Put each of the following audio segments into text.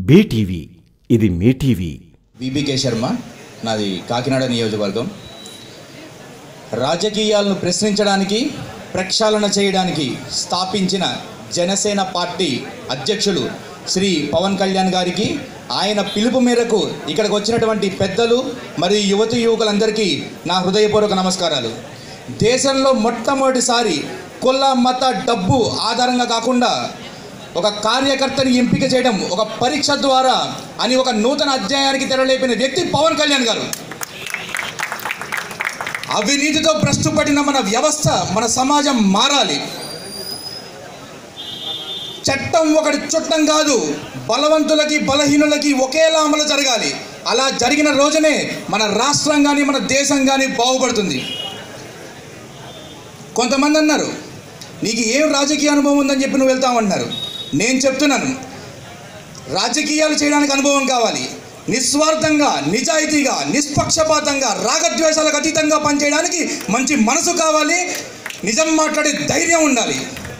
BTV ఇది మీ TV విబికే Sharma నాది కాకినాడ నియోజకవర్గం రాజకీయాలను ప్రశ్నించడానికి ప్రక్షాళన చేయడానికి స్థాపించిన జనసేన పార్టీ అధ్యక్షులు శ్రీ పవన్ కళ్యాణ్ గారికి ఆయన పిలుపు మేరకు ఇక్కడికి వచ్చినటువంటి పెద్దలు మరియు యువతి యువకులందరికీ నా హృదయపూర్వక నమస్కారాలు దేశంలో మొట్టమొదటిసారి కుల మత డబ్బు ఆధారంగా కాకుండా ఒక కార్యకర్తని ఎంపిక చేయడం ఒక పరీక్ష ద్వారా అని ఒక నూతన అధ్యాయానికి తెరలేపిన వ్యక్తి పవన్ కళ్యాణ్ గారు అవినీతితో భ్రష్టుపడిన మన వ్యవస్థ మన సమాజం మారాలి చట్టం ఒకటి చుట్టం కాదు బలవంతులకి బలహీనులకి ఒకేలా అమలు జరగాలి అలా జరిగిన రోజునే మన రాష్ట్రం కానీ మన దేశం కానీ బాగుపడుతుంది కొంతమంది అన్నారు నీకు ఏం రాజకీయ అనుభవం ఉందని చెప్పి నువ్వు వెళ్తామన్నారు నేను చెప్తున్నాను రాజకీయాలు చేయడానికి అనుభవం కావాలి నిస్వార్థంగా నిజాయితీగా నిష్పక్షపాతంగా రాగద్వేషాలకు అతీతంగా పనిచేయడానికి మంచి మనసు కావాలి నిజం మాట్లాడే ధైర్యం ఉండాలి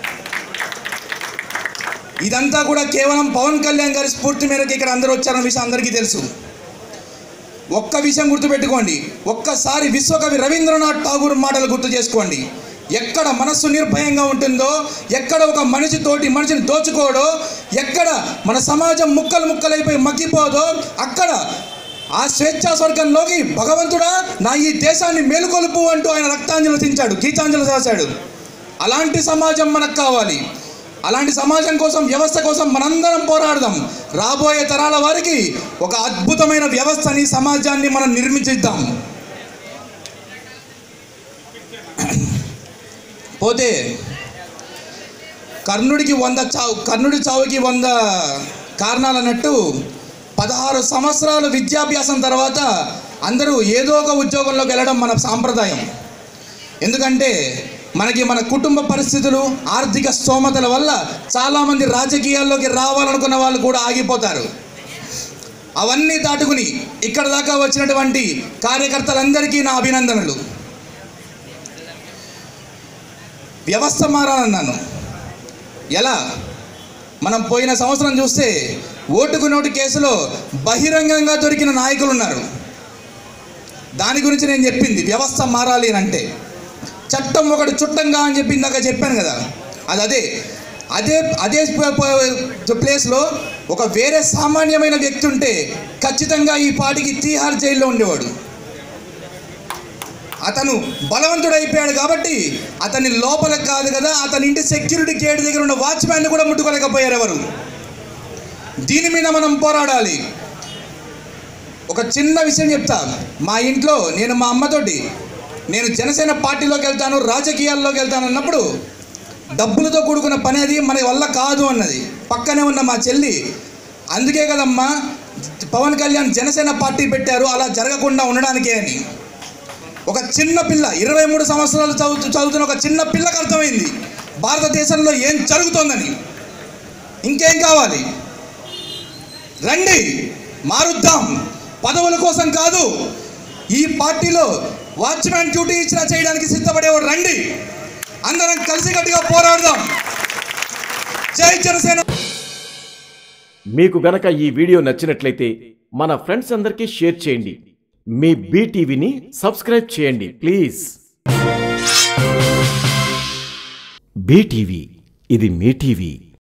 ఇదంతా కూడా కేవలం పవన్ కళ్యాణ్ గారి స్ఫూర్తి మేరకు ఇక్కడ అందరూ వచ్చారన్న విషయం అందరికీ తెలుసు ఒక్క విషయం గుర్తుపెట్టుకోండి ఒక్కసారి విశ్వకవి రవీంద్రనాథ్ ఠాగూర్ మాటలు గుర్తు చేసుకోండి ఎక్కడ మనస్సు నిర్భయంగా ఉంటుందో ఎక్కడ ఒక మనిషి తోటి మనిషిని దోచుకోడో ఎక్కడ మన సమాజం ముక్కలు ముక్కలైపోయి మగ్గిపోదో అక్కడ ఆ స్వేచ్ఛా స్వర్గంలోకి భగవంతుడా నా ఈ దేశాన్ని మేలుకొలుపు అంటూ ఆయన రక్తాంజలి చించాడు గీతాంజలి రాశాడు అలాంటి సమాజం మనకు కావాలి అలాంటి సమాజం కోసం వ్యవస్థ కోసం మనందరం పోరాడదాం రాబోయే తరాల వారికి ఒక అద్భుతమైన వ్యవస్థని సమాజాన్ని మనం నిర్మించిద్దాం పోతే కర్ణుడికి వంద చావు కర్ణుడి చావుకి వంద కారణాలు అన్నట్టు పదహారు సంవత్సరాలు విద్యాభ్యాసం తర్వాత అందరూ ఏదో ఒక ఉద్యోగంలోకి వెళ్ళడం మన సాంప్రదాయం ఎందుకంటే మనకి మన కుటుంబ పరిస్థితులు ఆర్థిక స్తోమతల వల్ల చాలామంది రాజకీయాల్లోకి రావాలనుకున్న వాళ్ళు కూడా ఆగిపోతారు అవన్నీ దాటుకుని ఇక్కడ దాకా వచ్చినటువంటి కార్యకర్తలందరికీ నా అభినందనలు వ్యవస్థ మారాలన్నాను ఎలా మనం పోయిన సంవత్సరం చూస్తే ఓటుకు నోటు కేసులో బహిరంగంగా దొరికిన నాయకులు ఉన్నారు దాని గురించి నేను చెప్పింది వ్యవస్థ మారాలి అని అంటే చట్టం ఒకటి చుట్టంగా అని చెప్పి ఇందాక చెప్పాను కదా అది అదే అదే అదే ప- ప- ప్లేస్లో ఒక వేరే సామాన్యమైన వ్యక్తి ఉంటే ఖచ్చితంగా ఈ పాటికి తీహార్ జైల్లో ఉండేవాడు అతను బలవంతుడైపోయాడు కాబట్టి అతని లోపలకు కాదు కదా అతని ఇంటి సెక్యూరిటీ గేట్ దగ్గర ఉన్న వాచ్మ్యాన్ కూడా ముట్టుకోలేకపోయారు ఎవరు దీని మీద మనం పోరాడాలి ఒక చిన్న విషయం చెప్తా మా ఇంట్లో నేను మా అమ్మతోటి నేను జనసేన పార్టీలోకి వెళ్తాను రాజకీయాల్లోకి వెళ్తాను అన్నప్పుడు డబ్బులతో కూడుకున్న పని అది మన వల్ల కాదు అన్నది పక్కనే ఉన్న మా చెల్లి అందుకే కదమ్మా పవన్ కళ్యాణ్ జనసేన పార్టీ పెట్టారు అలా జరగకుండా ఉండడానికే అని ఒక చిన్న పిల్ల ఇరవై మూడు సంవత్సరాలు చదువు చదువుతున్న ఒక చిన్న పిల్లకి అర్థమైంది భారతదేశంలో ఏం జరుగుతోందని ఇంకేం కావాలి రండి మారుద్దాం పదవుల కోసం కాదు ఈ పార్టీలో వాచ్మ్యాన్ డ్యూటీ ఇచ్చినా చేయడానికి సిద్ధపడేవాడు రండి అందరం కలిసికట్టుగా పోరాడదాం జై జనసేన మీకు గనక ఈ వీడియో నచ్చినట్లయితే మన ఫ్రెండ్స్ అందరికీ షేర్ చేయండి మీ బీటీవీని సబ్స్క్రైబ్ చేయండి ప్లీజ్ బీటీవీ ఇది మీ టీవీ